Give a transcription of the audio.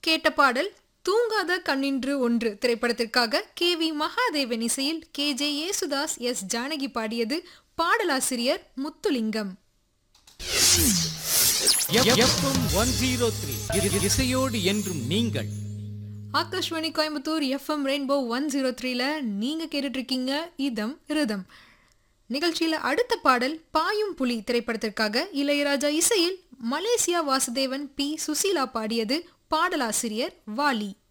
கேட்ட பாடல் தூங்காத கண்ணின்று ஒன்று திரைப்படத்திற்காக கே வி மகாதேவன் இசையில் K J Yesudas S Janaki பாடியது பாடலாசிரியர் Muthulingam FM one zero three இசையோடு என்றும் நீங்கள் Akashvani Coimbatore FM rainbow one zero த்ரீல நீங்க கேட்டுட்டு இருக்கீங்க இதம் ரிதம் நிகழ்ச்சியில அடுத்த பாடல் பாயும் புலி திரைப்படத்திற்காக இளையராஜா இசையில் மலேசியா வாசுதேவன் பி சுசீலா பாடியது பாடலாசிரியர் வாலி